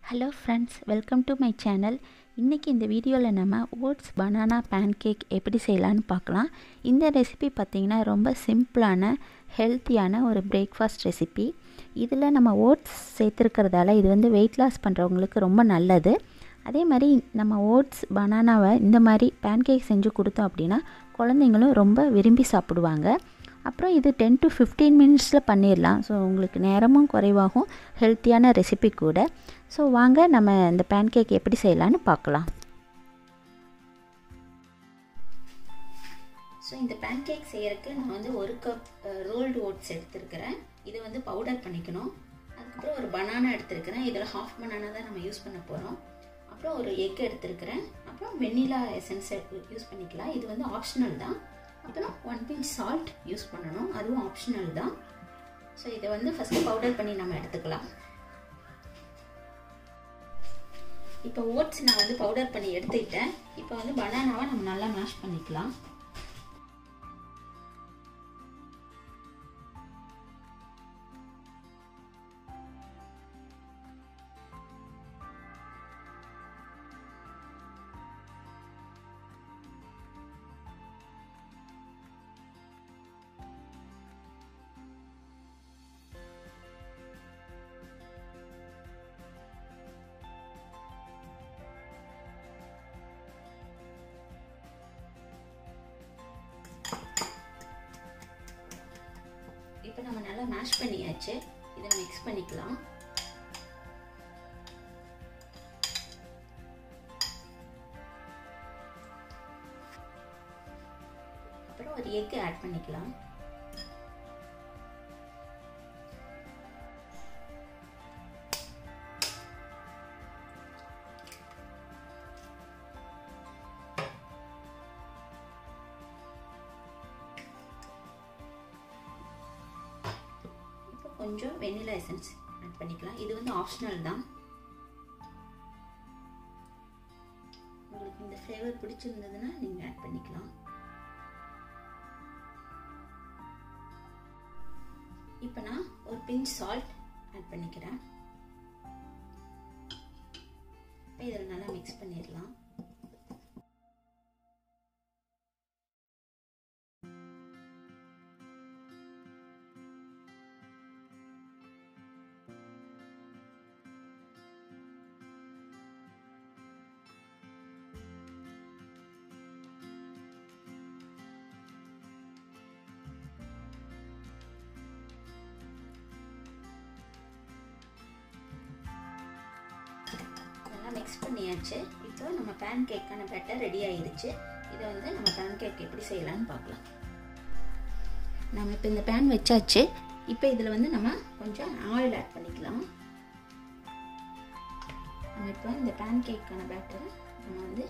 hello friends welcome to my channel இன்றைக்கி இந்த வீடியோவில் நம்ம ஓட்ஸ் பனானா பேன்கேக் எப்படி செய்யலான்னு பார்க்கலாம் இந்த ரெசிபி பார்த்திங்கன்னா ரொம்ப சிம்பிளான ஹெல்த்தியான ஒரு பிரேக்ஃபாஸ்ட் ரெசிபி இதில் நம்ம ஓட்ஸ் சேர்த்துருக்கிறதால இது வந்து வெயிட் லாஸ் பண்ணுறவங்களுக்கு ரொம்ப நல்லது அதே மாதிரி நம்ம ஓட்ஸ் பனானாவை இந்த மாதிரி பேன்கேக் செஞ்சு கொடுத்தோம் அப்படின்னா குழந்தைங்களும் ரொம்ப விரும்பி சாப்பிடுவாங்க அப்புறம் இது டென் டு ஃபிஃப்டீன் மினிட்ஸில் பண்ணிடலாம் ஸோ உங்களுக்கு நேரமும் குறைவாகும் ஹெல்த்தியான ரெசிபி கூட ஸோ வாங்க நம்ம இந்த பேன்கேக் எப்படி செய்யலான்னு பார்க்கலாம் ஸோ இந்த பேன்கேக் செய்யறதுக்கு நான் வந்து ஒரு கப் ரோல்டு ஓட்ஸ் எடுத்துருக்கிறேன் இதை வந்து பவுடர் பண்ணிக்கணும் அதுக்கப்புறம் ஒரு பனானா எடுத்துருக்கிறேன் இதில் ஹாஃப் பனானா தான் நம்ம யூஸ் பண்ண போகிறோம் அப்புறம் ஒரு எக் எடுத்துருக்கிறேன் அப்புறம் வெண்ணிலா எசன்ஸ் யூஸ் பண்ணிக்கலாம் இது வந்து ஆப்ஷனல் தான் அப்புறம் ஒன் பிஞ்ச் சால்ட் யூஸ் பண்ணணும் அதுவும் ஆப்ஷனல் தான் ஸோ இதை வந்து ஃபஸ்ட்டு பவுடர் பண்ணி நம்ம எடுத்துக்கலாம் இப்போ ஓட்ஸ் நான் வந்து பவுடர் பண்ணி எடுத்துக்கிட்டேன் இப்போ வந்து பனானாவை நம்ம நல்லா மேஷ் பண்ணிக்கலாம் இப்போ நம்ம நல்லா மேஷ் பண்ணியாச்சு இதை மிக்ஸ் பண்ணிக்கலாம் அப்புறம் ஒரு எக் ஆட் பண்ணிக்கலாம் கொஞ்சம் வெனிலா எசன்ஸ் ஆட் பண்ணிக்கலாம் இது வந்து ஆப்ஷனல் தான் உங்களுக்கு இந்த ஃப்ளேவர் பிடிச்சிருந்ததுன்னா நீங்கள் ஆட் பண்ணிக்கலாம் இப்போ நான் ஒரு பிஞ்ச் சால்ட் ஆட் பண்ணிக்கிறேன் இப்போ இதில் நல்லா மிக்ஸ் பண்ணிடலாம் நல்லா மிக்ஸ் பண்ணியாச்சு இப்போ நம்ம பேன் கேக்கான பேட்டர் ரெடி ஆயிடுச்சு இதை வந்து நம்ம பேன் கேக் எப்படி செய்யலாம்னு பார்க்கலாம் நம்ம இப்போ இந்த பேன் வச்சாச்சு இப்போ இதில் வந்து நம்ம கொஞ்சம் ஆயில் ஆட் பண்ணிக்கலாம் நம்ம இப்போ இந்த பேன் கேக்கான பேட்டரை நம்ம வந்து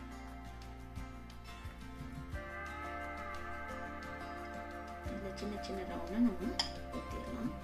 இதில் சின்ன சின்ன ரவுண்டாக நம்ம ஊற்றிடலாம்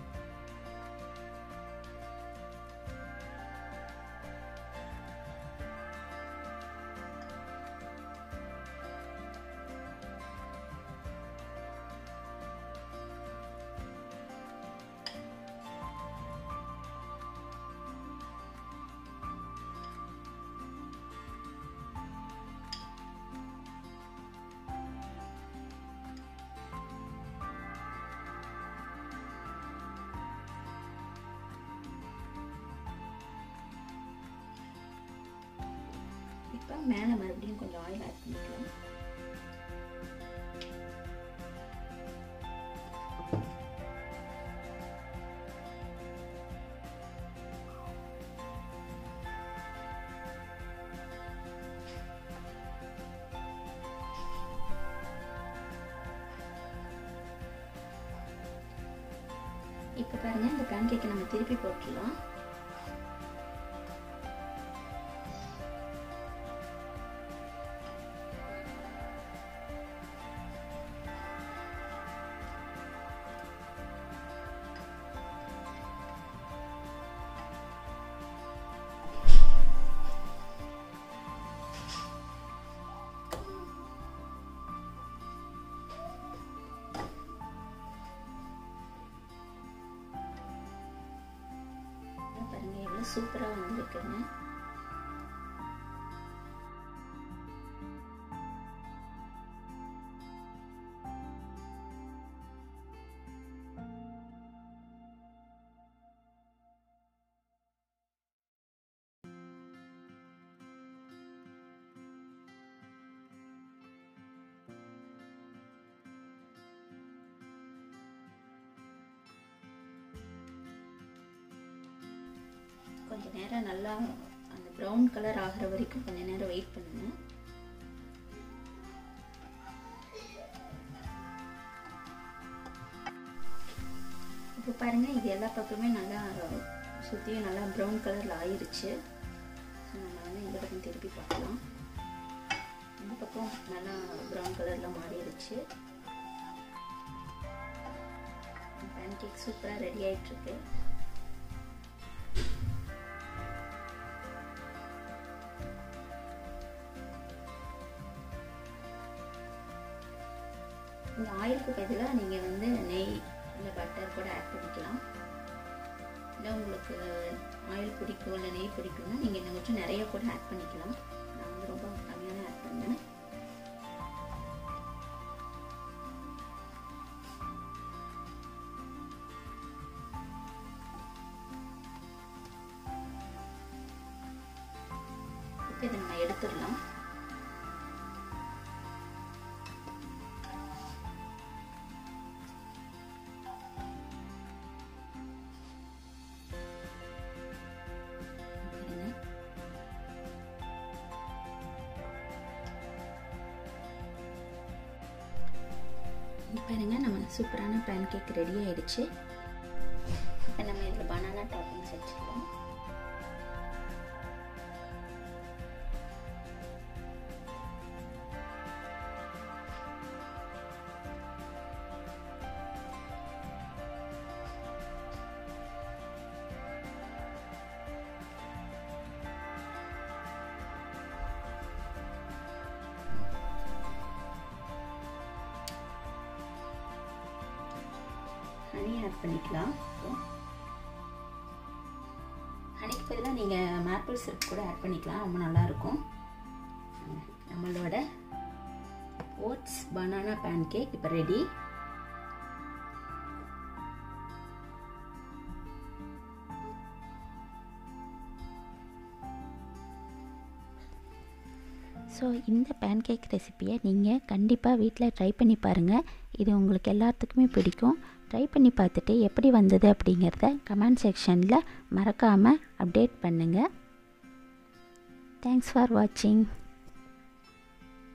இப்போ மேலே மறுபடியும் கொஞ்சம் ஆயில் ஆட் பண்ணிக்கலாம் இப்போ பாருங்க இந்த பேன் கேக்கை நம்ம திருப்பி போட்டுடலாம் சூப்பராக வந்திருக்குங்க கொஞ்ச நேரம் நல்லா அந்த ப்ரௌன் கலர் ஆகிற வரைக்கும் கொஞ்ச நேரம் வெயிட் பண்ணுங்க இப்போ பாருங்கள் இது எல்லா பக்கமே நல்லா சுற்றியும் நல்லா ப்ரௌன் கலரில் ஆயிருச்சு ஸோ நம்ம வந்து இந்த பக்கம் திருப்பி பார்க்கலாம் இந்த பக்கம் நல்லா ப்ரௌன் கலரில் மாறிடுச்சு பேன் கேக் சூப்பராக ரெடி ஆகிட்டுருக்கு இந்த ஆயிலுக்கு பதிலாக நீங்கள் வந்து நெய் இல்லை பட்டர் கூட ஆட் பண்ணிக்கலாம் இல்லை உங்களுக்கு ஆயில் பிடிக்கும் இல்லை நெய் பிடிக்கும்னா நீங்கள் இன்னும் கொஞ்சம் நிறைய கூட ஆட் பண்ணிக்கலாம் நான் வந்து ரொம்ப கம்மியாக ஆட் பண்ணேன் இப்போ இதை நம்ம எடுத்துடலாம் பாருங்க நம்ம சூப்பரான பேன் கேக் ரெடி ஆயிடுச்சு இப்போ நம்ம இதில் பனானா டாப்பிங்ஸ் வச்சுக்கலாம் ஹனி ஆட் பண்ணிக்கலாம் ஹனிக்கு பதிலாக நீங்கள் மேப்பிள் சிரப் கூட ஆட் பண்ணிக்கலாம் ரொம்ப நல்லாயிருக்கும் நம்மளோட ஓட்ஸ் பனானா பேன் கேக் இப்போ ரெடி ஸோ இந்த பேன் கேக் ரெசிப்பியை நீங்கள் கண்டிப்பாக வீட்டில் ட்ரை பண்ணி பாருங்கள் இது உங்களுக்கு எல்லாத்துக்குமே பிடிக்கும் ட்ரை பண்ணி பார்த்துட்டு எப்படி வந்தது அப்படிங்கிறத கமெண்ட் செக்ஷனில் மறக்காமல் அப்டேட் பண்ணுங்கள் தேங்க்ஸ் ஃபார் வாட்சிங்